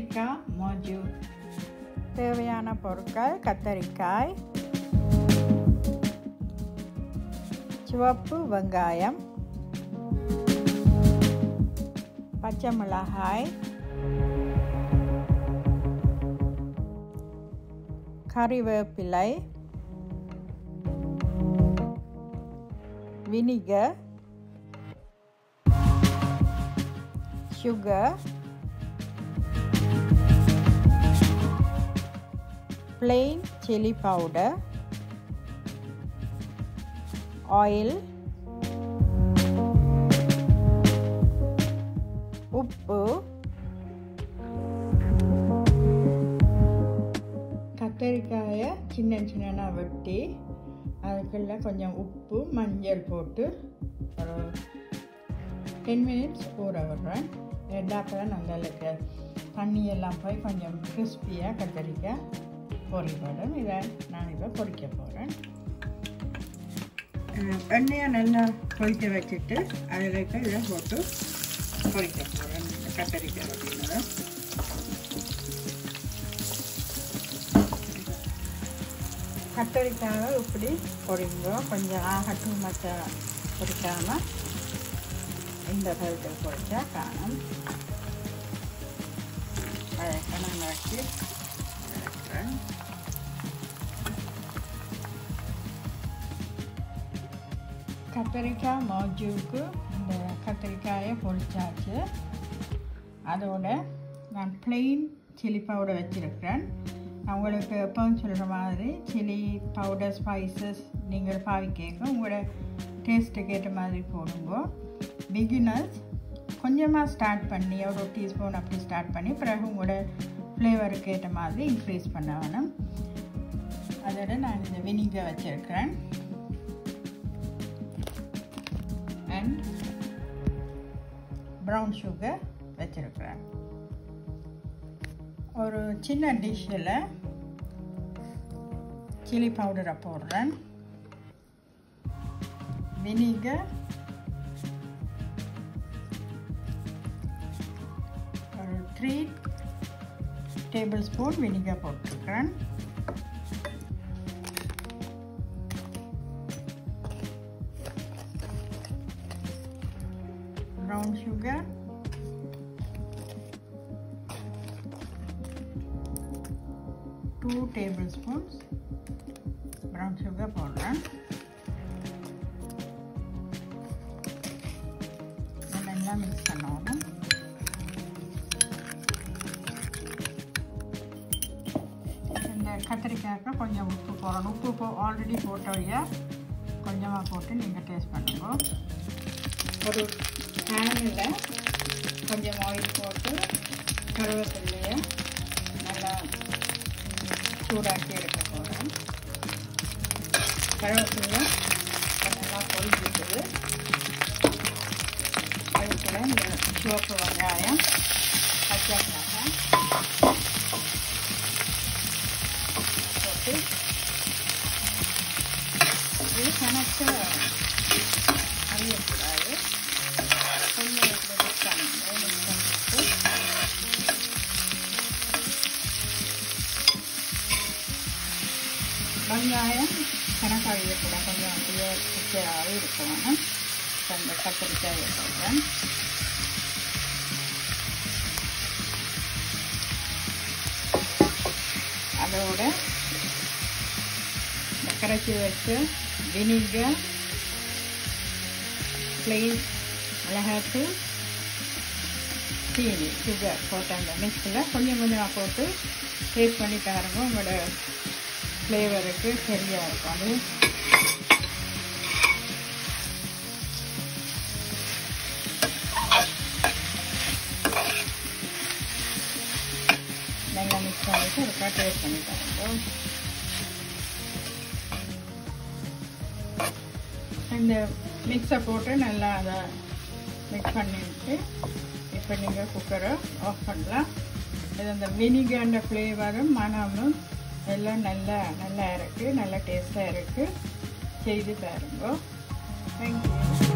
கத்தரிக்காய் மோஜு தேவையான பொருட்கள் கத்தரிக்காய் சிவப்பு வெங்காயம் பச்சை மிளகாய் கறிவேப்பிலை vinegar sugar plain chili powder oil உப்பு கத்தரிக்காயை சின்ன சின்னதாக வெட்டி அதுக்குள்ள கொஞ்சம் உப்பு மஞ்சள் போட்டு ஒரு டென் மினிட்ஸ் ஊற விடுறேன் ரெண்டாப்போ தான் நல்லா இருக்கு தண்ணி எல்லாம் போய் கொஞ்சம் கிறிஸ்பியாக கத்தரிக்காய் பொறிப்படும் இதை நான் இப்போ பொரிக்க போகிறேன் எண்ணெயை நல்லா கொதிக்க வச்சுட்டு அதில் இருக்க இதை போட்டு பொரிக்க போகிறேன் கத்தரிக்காய் அப்படின்னதை கத்தரிக்காவை இப்படி பொரிங்கோ கொஞ்சம் ஆகட்டும் மற்ற பொரிக்காமல் இந்த பதத்தில் பொரிச்சா காணும் அதை கணக்கு வச்சு எடுக்கிறேன் கத்தரிக்காய் மோஜுவுக்கு இந்த கத்தரிக்காயை பொரிச்சாச்சு அதோட நான் பிளெயின் சில்லி பவுடர் வச்சுருக்கிறேன் உங்களுக்கு எப்பவும் சொல்கிற மாதிரி சில்லி பவுடர் ஸ்பைசஸ் நீங்கள் பாவிக்க உங்களோட டேஸ்ட்டுக்கு ஏற்ற மாதிரி போடுங்க பிகினர்ஸ் கொஞ்சமாக ஸ்டார்ட் பண்ணி ஒரு டீஸ்பூன் அப்படி ஸ்டார்ட் பண்ணி பிறகு உங்களோட ஃப்ளேவருக்கு ஏற்ற மாதிரி இன்க்ரீஸ் பண்ண வேணும் அதோட நான் இந்த வினிகர் வச்சுருக்கிறேன் அண்ட் ப்ரௌன் சுகர் வச்சுருக்கிறேன் ஒரு சின்ன டிஷ்ஷில் சில்லி பவுடரை போடுறேன் வினிகர் ஒரு த்ரீ டேபிள் ஸ்பூன் வினிகர் போட்டிருக்கிறேன் brown sugar two tablespoons brown sugar போடுறேன் நல்லா மிக்ஸ் பண்ணணும் இந்த கத்திரிக்காய்க்கு கொஞ்சம் உப்பு போடணும் உப்பு போ ஆல்ரெடி போட்டவையா கொஞ்சமாக போட்டு நீங்கள் டேஸ்ட் பண்ணுங்க ஒரு பேனில் கொஞ்சம் ஆயில் போட்டு கருவேப்பிலையை நல்லா சூடாக்கி எடுக்க போகிறேன் கருவேப்பிலை நல்லா பொரிஞ்சிட்டுது அதுக்குள்ள இந்த சிவப்பு வெங்காயம் பச்சை மிளகாய் போட்டு இது கணக்கு அழியக்கூடாது கொஞ்சம் மிக்ஸ் பண்ணுங்க மிக்ஸ் பண்ணிட்டு வெங்காயம் கணக்கு அழியக்கூடாது கொஞ்சம் அப்படியே பச்சையாகவே இருக்கணும் அந்த கத்திரிக்காய் போடுறேன் அதோட கரைச்சி வச்சு வினிகர் பிளெயின் மிளகாத்தூள் சீனி சுகர் போட்ட அந்த மிக்ஸில் கொஞ்சம் கொஞ்சமாக போட்டு டேஸ்ட் பண்ணி பாருங்க உங்களோட ஃப்ளேவருக்கு சரியாக இருக்கும் அது நல்லா மிக்ஸ் பண்ணிட்டு ஒருக்கா டேஸ்ட் பண்ணி பாருங்க இந்த மிக்ஸை போட்டு நல்லா அதை மிக்ஸ் பண்ணிட்டு இப்போ நீங்கள் குக்கரை ஆஃப் பண்ணலாம் இது அந்த வினிகர்ன்ற ஃப்ளேவரும் மனமும் எல்லாம் நல்லா நல்லா இருக்குது நல்லா டேஸ்ட்டாக இருக்குது செய்து பாருங்க தேங்க்யூ